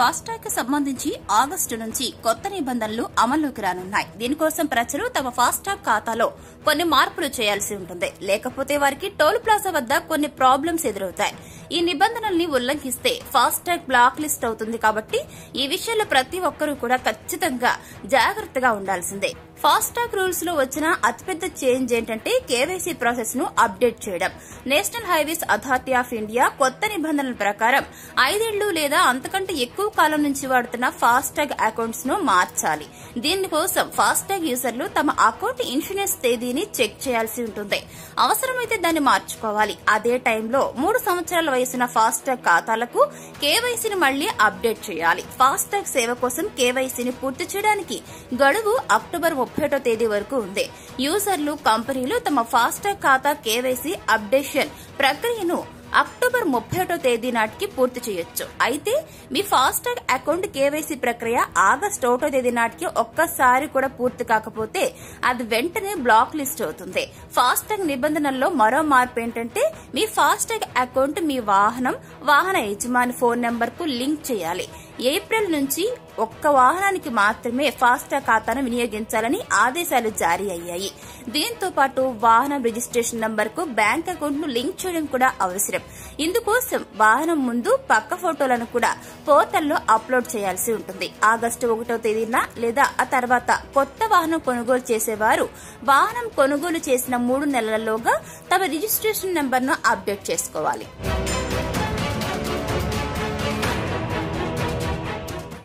FASTag కి సంబంధించి August నుంచి కొత్త నిబంధనలు అమల్లోకి రానున్నాయి దీనికోసం ప్రజలు తమ ఫాస్టాగ్ ఖాతాలో కొన్ని మార్పులు చేయాల్సి ఉంటుంది లేకపోతే వారికి టోల్ ప్లాజా వద్ద కొన్ని ప్రాబ్లమ్స్ ఎదురవుతాయి ఈ నిబంధనల్ని ఉల్లంఘిస్తే ఫాస్టాగ్ బ్లాక్ లిస్ట్ అవుతుంది కాబట్టి ఈ విషయంలో ప్రతి ఒక్కరూ కూడా ఖచ్చితంగా జాగ్రత్తగా ఉండాల్సిందే ఫాస్టాగ్ రూల్స్ లో వచ్చిన అతిపెద్ద చేంజ్ ఏంటంటే కేవైసీ ప్రాసెస్ ను అప్డేట్ చేయడం National Highways Authority of India కొత్త నిబంధనల ప్రకారం ఐదేళ్లు లేదా అంతకంటే ఎక్కువ కాలం నుంచి వాడుతున్న ఫాస్టాగ్ అకౌంట్స్ ను మార్చాలి దీనికోసం ఫాస్టాగ్ యూజర్లు తమ అకౌంట్ ఇన్సూరెన్స్ తేదీని చెక్ చేయాల్సి ఉంటుంది అవసరమైతే దాన్ని మార్చుకోవాలి అదే టైంలో మూడు సంవత్సరాల వయసున్న ఫాస్టాగ్ ఖాతాలకు కేవైసీని మళ్లీ అప్డేట్ చేయాలి ఫాస్టాగ్ సేవ కోసం కేవైసీని పూర్తి చేయడానికి గడువు అక్టోబర్ ముప్పైటో తేదీ వరకు ఉంది యూజర్లు కంపెనీలు తమ ఫాస్టాగ్ ఖాతా కేవైసీ అప్డేషన్ ప్రక్రియను అక్టోబర్ ముప్పై ఒకటో తేదీ నాటికి పూర్తి చేయొచ్చు అయితే మీ ఫాస్టాగ్ అకౌంట్ కేవైసీ ప్రక్రియ ఆగస్టు ఒకటో తేదీ నాటికి ఒక్కసారి కూడా పూర్తి కాకపోతే అది వెంటనే బ్లాక్ లిస్ట్ అవుతుంది ఫాస్టాగ్ నిబంధనల్లో మరో మార్పు ఏంటంటే మీ ఫాస్టాగ్ అకౌంట్ మీ వాహనం వాహన యజమాని ఫోన్ నెంబర్ కు లింక్ చేయాలి ఏప్రిల్ నుంచి ఒక్క వాహనానికి మాత్రమే ఫాస్టాగ్ ఖాతాను వినియోగించాలని ఆదేశాలు జారీ అయ్యాయి దీంతో పాటు వాహనం రిజిస్ట్రేషన్ నంబర్ కు బ్యాంక్ అకౌంట్ ను లింక్ చేయడం కూడా అవసరం ఇందుకోసం వాహనం ముందు పక్క ఫోటోలను కూడా పోర్టల్లో అప్లోడ్ చేయాల్సి ఉంటుంది ఆగస్టు ఒకటో తేదీన లేదా ఆ తర్వాత కొత్త వాహనం కొనుగోలు చేసేవారు వాహనం కొనుగోలు చేసిన మూడు నెలలలోగా తమ రిజిస్ట్రేషన్ నంబర్ ను అప్డేట్ చేసుకోవాలి